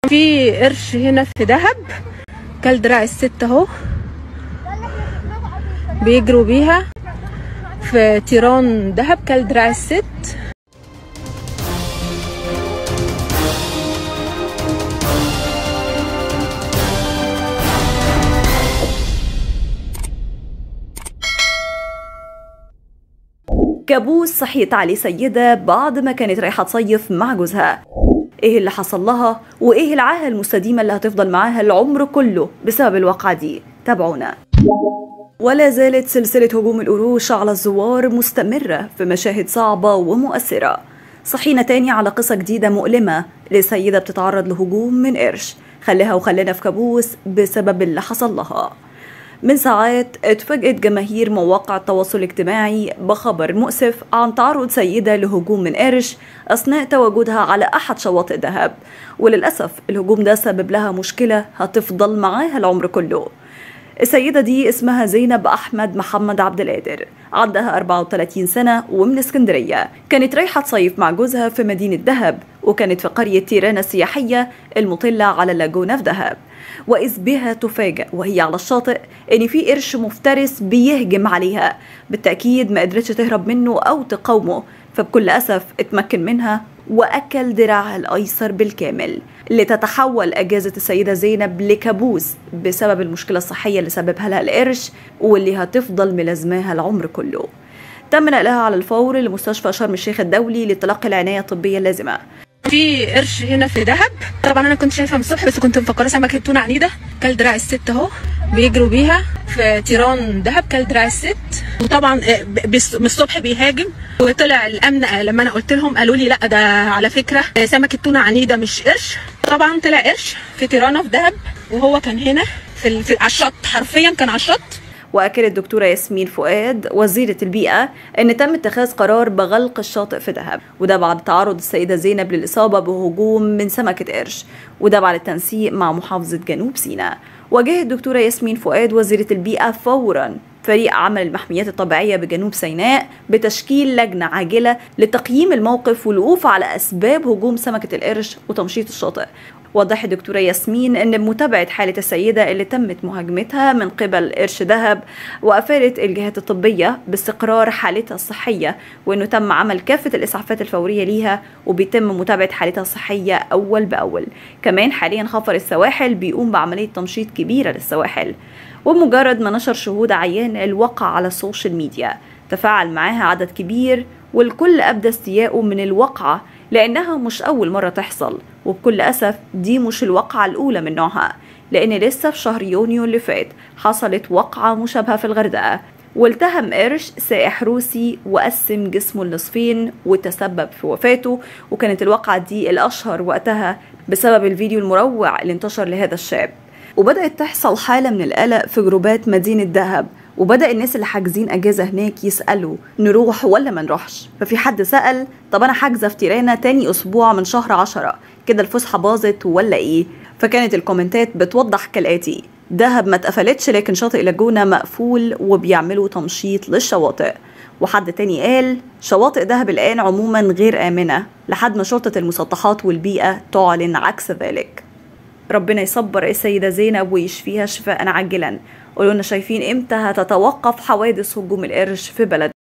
في قرش هنا في دهب كل دراع الست اهو بيجروا بيها في تيران دهب كل دراع الست كابوس صحيت عليه سيدة بعد ما كانت رايحة تصيف مع جوزها ايه اللي حصل لها وايه العاهة المستديمة اللي هتفضل معاها العمر كله بسبب الواقعة دي تابعونا ولا زالت سلسلة هجوم القروش على الزوار مستمرة في مشاهد صعبة ومؤثرة صحينا تاني على قصة جديدة مؤلمة لسيدة بتتعرض لهجوم من قرش خليها وخلينا في كابوس بسبب اللي حصل لها من ساعات اتفاجئت جماهير مواقع التواصل الاجتماعي بخبر مؤسف عن تعرض سيدة لهجوم من قرش أثناء تواجدها على أحد شواطئ دهب وللأسف الهجوم ده سبب لها مشكلة هتفضل معاها العمر كله السيدة دي اسمها زينب أحمد محمد عبد القادر عندها 34 سنة ومن اسكندرية كانت رايحة تصيف مع جوزها في مدينة دهب وكانت في قرية تيرانا السياحية المطلة على اللاجونة في دهب وإذ بها تفاجأ وهي على الشاطئ إن في قرش مفترس بيهجم عليها بالتأكيد ما قدرتش تهرب منه أو تقاومه فبكل أسف اتمكن منها وأكل دراعها الأيسر بالكامل لتتحول أجازة السيدة زينب لكابوس بسبب المشكلة الصحية اللي سببها لها القرش واللي هتفضل ملازماها العمر كله تم نقلها على الفور لمستشفى شرم الشيخ الدولي لتلقي العناية الطبية اللازمة في قرش هنا في دهب طبعا انا كنت شايفها من الصبح بس كنت مفكره سمكه تونه عنيده كل دراع الست اهو بيجروا بيها في تيران دهب كل دراع الست وطبعا من الصبح بيهاجم وطلع الامن لما انا قلت لهم قالوا لي لا ده على فكره سمكه تونه عنيده مش قرش طبعا طلع قرش في تيرانا في دهب وهو كان هنا في, ال... في على الشط حرفيا كان على الشط وأكدت الدكتورة ياسمين فؤاد وزيرة البيئة أن تم اتخاذ قرار بغلق الشاطئ في دهب وده بعد تعرض السيدة زينب للإصابة بهجوم من سمكة قرش وده بعد التنسيق مع محافظة جنوب سيناء واجهت الدكتورة ياسمين فؤاد وزيرة البيئة فورا فريق عمل المحميات الطبيعية بجنوب سيناء بتشكيل لجنة عاجلة لتقييم الموقف والوقوف على أسباب هجوم سمكة القرش وتمشيط الشاطئ وضحت الدكتورة ياسمين أن بمتابعة حالة السيدة اللي تمت مهاجمتها من قبل قرش دهب وأفادت الجهات الطبية باستقرار حالتها الصحية وأنه تم عمل كافة الإسعافات الفورية ليها وبيتم متابعة حالتها الصحية أول بأول كمان حاليا خفر السواحل بيقوم بعملية تمشيط كبيرة للسواحل وبمجرد ما نشر شهود عيان الواقع على السوشيال ميديا تفاعل معاها عدد كبير والكل أبدى استياءه من الواقعة لأنها مش أول مرة تحصل وبكل أسف دي مش الواقعة الأولى من نوعها لأن لسه في شهر يونيو اللي فات حصلت وقعة مشابهة في الغردقة والتهم قرش سائح روسي وقسم جسمه لنصفين وتسبب في وفاته وكانت الواقعة دي الأشهر وقتها بسبب الفيديو المروع اللي انتشر لهذا الشاب وبدأت تحصل حالة من القلق في جروبات مدينة دهب وبدا الناس اللي حاجزين اجازه هناك يسالوا نروح ولا ما نروحش ففي حد سال طب انا حاجزه في تيرانا تاني اسبوع من شهر عشرة كده الفسحه باظت ولا ايه فكانت الكومنتات بتوضح كالاتي دهب ما اتقفلتش لكن شاطئ لاجونا مقفول وبيعملوا تمشيط للشواطئ وحد تاني قال شواطئ دهب الآن عموما غير آمنة لحد ما شرطة المسطحات والبيئة تعلن عكس ذلك ربنا يصبر السيدة زينب ويشفيها شفاء عاجلا قولوا لنا شايفين امتى هتتوقف حوادث هجوم القرش في بلد